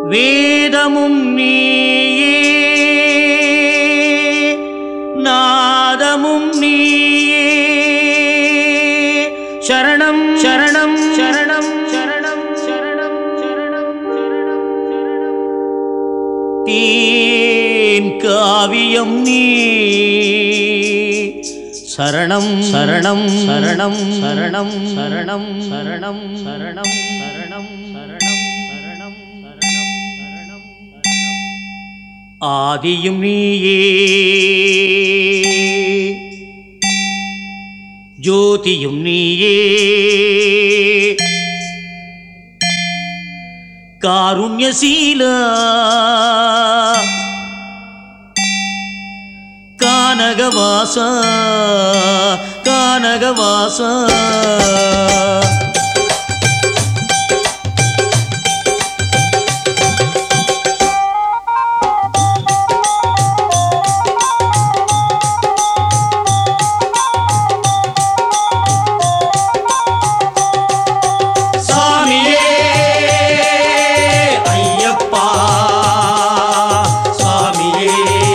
வேதமும் நீயே நாதமும் நீயே சரணம் சரணம் சரணம் சரணம் சரணம் சரணம் தேன் காவியம் நீ சரணம் சரணம் சரணம் சரணம் சரணம் சரணம் சரணம் சரணம் சரணம் சரணம் சரணம் சரணம் ஆதியும் நீயே ஜோதியும் நீயே காருண்யசீல கானகவாச கானகவாச சாமியே ஐயப்பா சாமியே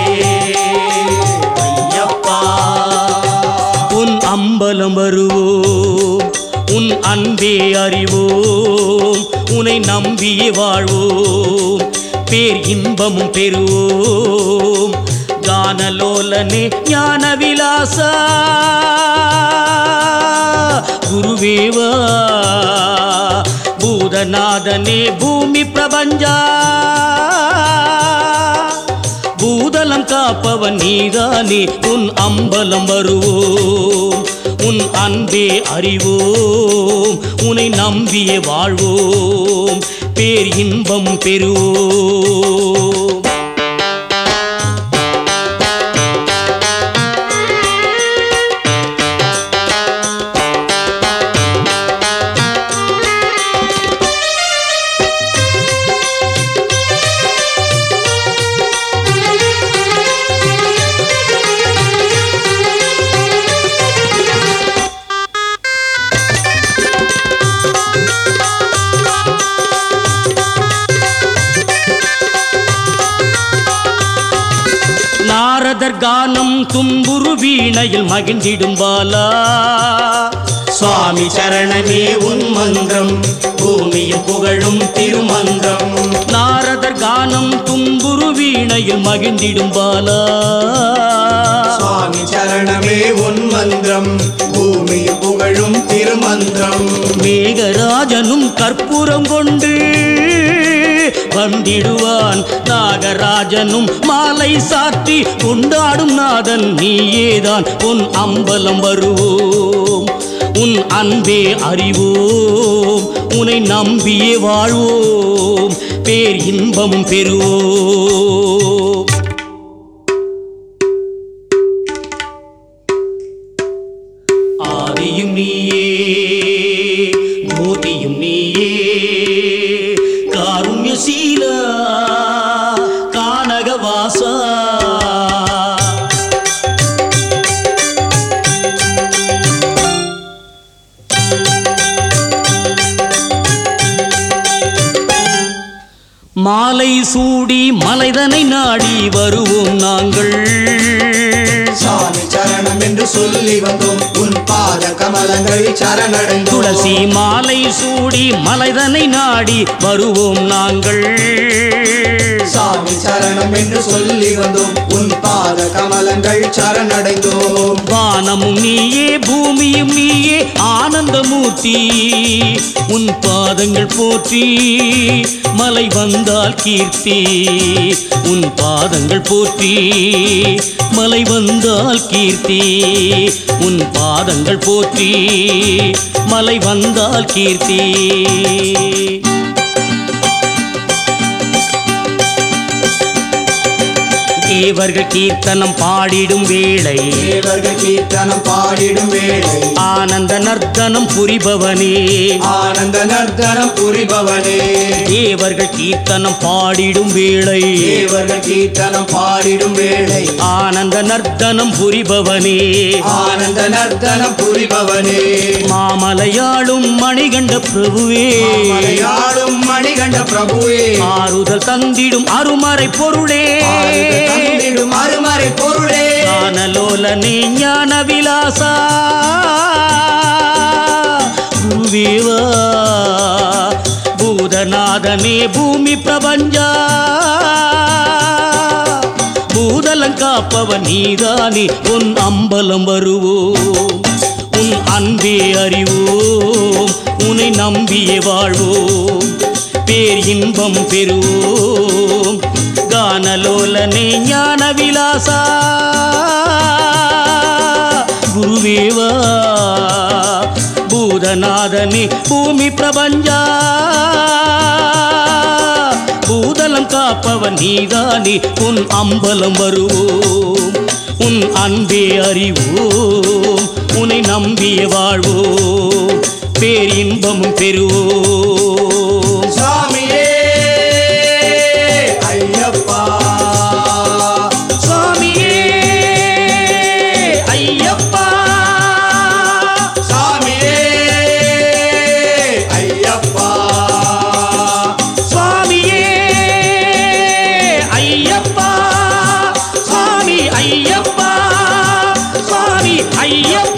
ஐயப்பா உன் அம்பலம் வருவோம் உன் அன்பே அறிவோம் உன்னை நம்பியே வாழ்வோம் பேர் இன்பமும் பெறுவோம் கானலோலனே ஞான விலாசா குருவேவா பூதநாதனே பூமி பிரபஞ்சா பூதலம் காப்பவன் நீதானே உன் அம்பலம் வருவோம் உன் அன்பே அறிவோம் உன்னை நம்பியே வாழ்வோம் பேர் இன்பம் பெறுவோம் நாரதர் கானம் தும்புரு வீணையில் மகிழ்ந்திடும் பாலா சுவாமி சரணமே உன் மந்திரம் பூமியில் புகழும் திருமந்திரம் நாரதர் கானம் தும்புரு வீணையில் மகிழ்ந்திடும் பாலா சுவாமி சரணமே உன் மந்திரம் பூமியில் புகழும் திருமந்திரம் மேகராஜனும் கற்பூரம் கொண்டு வந்திடுவான் நாகராஜனும் மாலை சாற்றி கொண்டாடும் நாதன் நீயேதான் உன் அம்பலம் வருவோம் உன் அன்பே அறிவோம் உன்னை நம்பியே வாழ்வோம் பேர் இன்பமும் பெறுவோம் ஆதியும் நீயே மூர்த்தியும் நீயே காருண்யசீல கானகவாசா மாலை சூடி மலைதனை நாடி வருவோம் நாங்கள் சுவாமி சரணம் என்று சொல்லி வந்தோம் உன் பாத கமலங்கள் சரணடைந்தோம் துளசி மாலை சூடி மலைதனை நாடி வருவோம் நாங்கள் சாமி சரணம் என்று சொல்லி வந்தோம் உன் பாத கமலங்கள் சரணடைந்தோம் வானமும் நீயே பூமியும் நீயே ஆனந்தமூர்த்தி உன் பாதங்கள் போற்றி மலை வந்தால் கீர்த்தி உன் பாதங்கள் போற்றி மலை வந்தால் கீர்த்தி உன் பாதங்கள் போற்றி மலை வந்தால் கீர்த்தி தேவர்கள் கீர்த்தனம் பாடிடும் வேளை தேவர்கள் கீர்த்தனம் பாடிடும் வேளை ஆனந்த நர்த்தனம் புரிபவனே ஆனந்த நர்த்தனம் புரிபவனே தேவர்கள் கீர்த்தனம் பாடிடும் வேளை தேவர்கள் கீர்த்தனம் பாடிடும் வேளை ஆனந்த நர்த்தனம் புரிபவனே ஆனந்த நர்த்தனம் புரிபவனே மாமலையாளும் மணிகண்ட பிரபுவே மலையாளும் மணிகண்ட பிரபுவே ஆறுதல் தந்திடும் அருமறை பொருளே ஆறுதல் தந்திடும் அருமறை பொருளே ஞானலோலனே ஞான விலாசா குருவேவா பூதநாதனே பூமி பிரபஞ்சா பூதலம் காப்பவன் நீதானே உன் அம்பலம் வருவோம் உன் அன்பே அறிவோம் உன்னை நம்பியே வாழ்வோம் பேர் இன்பம் பெறுவோம் கானலோலனே ஞான விலாசா குருவேவா பூதநாதனே பூமி பிரபஞ்சா பூதலம் காப்பவன் நீதானே உன் அம்பலம் வருவோம் உன் அன்பே அறிவோம் உன்னை நம்பிய வாழ்வோம் பேரின்பமும் பெறுவோம் சுவாமியே ஐயப்பா சுவாமியே ஐயப்பா சாமியே ஐயப்பா சுவாமியே ஐயப்பா சுவாமி ஐயப்பா சுவாமி ஐயப்பா